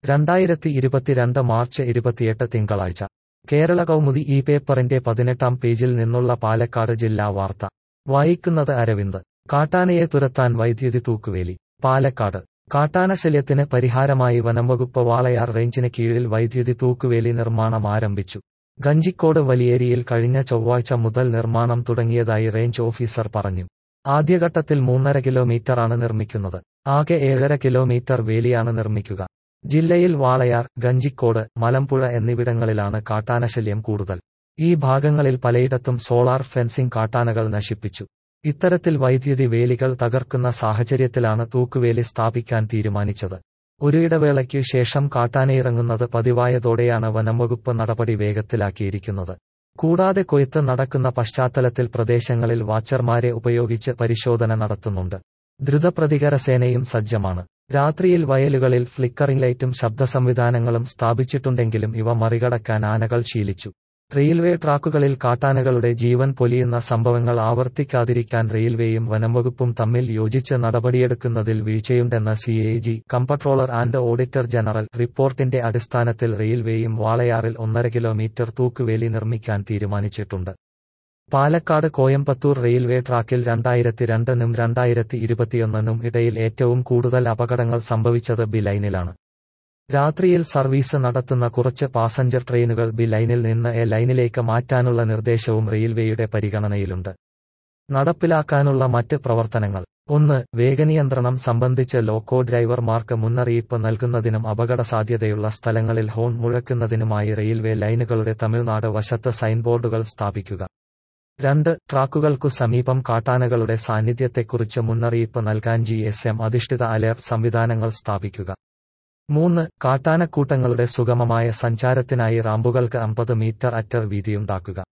രണ്ടായിരത്തി ഇരുപത്തിരണ്ട് മാർച്ച് ഇരുപത്തിയെട്ട് തിങ്കളാഴ്ച കേരള കൗമുദി ഈ പേപ്പറിന്റെ പതിനെട്ടാം പേജിൽ നിന്നുള്ള പാലക്കാട് ജില്ലാ വാർത്ത വായിക്കുന്നത് അരവിന്ദ് കാട്ടാനയെ തുരത്താൻ വൈദ്യുതി തൂക്കുവേലി പാലക്കാട് കാട്ടാനശല്യത്തിന് പരിഹാരമായി വനംവകുപ്പ് വാളയാർ റേഞ്ചിന് കീഴിൽ വൈദ്യുതി തൂക്കുവേലി നിർമ്മാണം ആരംഭിച്ചു ഗഞ്ചിക്കോട് വലിയേരിയിൽ കഴിഞ്ഞ ചൊവ്വാഴ്ച മുതൽ നിർമ്മാണം തുടങ്ങിയതായി റേഞ്ച് ഓഫീസർ പറഞ്ഞു ആദ്യഘട്ടത്തിൽ മൂന്നര കിലോമീറ്ററാണ് നിർമ്മിക്കുന്നത് ആകെ ഏഴര കിലോമീറ്റർ വേലിയാണ് നിർമ്മിക്കുക ജില്ലയിൽ വാളയാർ ഗഞ്ചിക്കോട് മലമ്പുഴ എന്നിവിടങ്ങളിലാണ് കാട്ടാനശല്യം കൂടുതൽ ഈ ഭാഗങ്ങളിൽ പലയിടത്തും സോളാർ ഫെൻസിംഗ് കാട്ടാനകൾ നശിപ്പിച്ചു ഇത്തരത്തിൽ വൈദ്യുതി വേലികൾ തകർക്കുന്ന സാഹചര്യത്തിലാണ് തൂക്കുവേലി സ്ഥാപിക്കാൻ തീരുമാനിച്ചത് ഒരു ഇടവേളയ്ക്കു ശേഷം കാട്ടാനയിറങ്ങുന്നത് പതിവായതോടെയാണ് വനംവകുപ്പ് നടപടി വേഗത്തിലാക്കിയിരിക്കുന്നത് കൂടാതെ കൊയ്ത്ത് നടക്കുന്ന പശ്ചാത്തലത്തിൽ പ്രദേശങ്ങളിൽ വാച്ചർമാരെ ഉപയോഗിച്ച് പരിശോധന നടത്തുന്നുണ്ട് ദ്രുതപ്രതികര സേനയും സജ്ജമാണ് രാത്രിയിൽ വയലുകളിൽ ഫ്ലിക്കറിംഗ് ലൈറ്റും ശബ്ദ സംവിധാനങ്ങളും സ്ഥാപിച്ചിട്ടുണ്ടെങ്കിലും ഇവ മറികടക്കാൻ ആനകൾ ശീലിച്ചു റെയിൽവേ ട്രാക്കുകളിൽ കാട്ടാനകളുടെ ജീവൻ പൊലിയുന്ന സംഭവങ്ങൾ ആവർത്തിക്കാതിരിക്കാൻ റെയിൽവേയും വനംവകുപ്പും തമ്മിൽ യോജിച്ച് നടപടിയെടുക്കുന്നതിൽ വീഴ്ചയുണ്ടെന്ന് C A G comptroller and auditor general റിപ്പോർട്ടിന്റെ അടിസ്ഥാനത്തിൽ റെയിൽവേയും വാളയാറിൽ ഒന്നര കിലോമീറ്റർ തൂക്കുവേലി നിർമ്മിക്കാൻ തീരുമാനിച്ചിട്ടുണ്ട് പാലക്കാട് കോയമ്പത്തൂർ റെയിൽവേ ട്രാക്കിൽ രണ്ടായിരത്തി രണ്ടിനും രണ്ടായിരത്തി ഇരുപത്തിയൊന്നിനും ഇടയിൽ ഏറ്റവും കൂടുതൽ അപകടങ്ങൾ സംഭവിച്ചത് ബി ലൈനിലാണ് രാത്രിയിൽ സർവീസ് നടത്തുന്ന കുറച്ച് പാസഞ്ചർ ട്രെയിനുകൾ ബി ലൈനിൽ നിന്ന് എ ലൈനിലേക്ക് മാറ്റാനുള്ള നിർദ്ദേശവും റെയിൽവേയുടെ പരിഗണനയിലുണ്ട് നടപ്പിലാക്കാനുള്ള മറ്റ് പ്രവർത്തനങ്ങൾ ഒന്ന് വേഗനിയന്ത്രണം സംബന്ധിച്ച് ലോക്കോ ഡ്രൈവർമാർക്ക് മുന്നറിയിപ്പ് നൽകുന്നതിനും അപകട സാധ്യതയുള്ള സ്ഥലങ്ങളിൽ ഹോൺ മുഴക്കുന്നതിനുമായി റെയിൽവേ ലൈനുകളുടെ തമിഴ്നാട് വശത്ത് സൈൻബോർഡുകൾ സ്ഥാപിക്കുക രണ്ട് ട്രാക്കുകൾക്കു സമീപം കാട്ടാനകളുടെ സാന്നിധ്യത്തെക്കുറിച്ച് മുന്നറിയിപ്പ് നൽകാൻ ജി എസ് എം അധിഷ്ഠിത അലേർട്ട് സംവിധാനങ്ങൾ സ്ഥാപിക്കുക മൂന്ന് കാട്ടാനക്കൂട്ടങ്ങളുടെ സുഗമമായ സഞ്ചാരത്തിനായി റാമ്പുകൾക്ക് അമ്പത് മീറ്റർ അറ്റർ വീതിയുണ്ടാക്കുക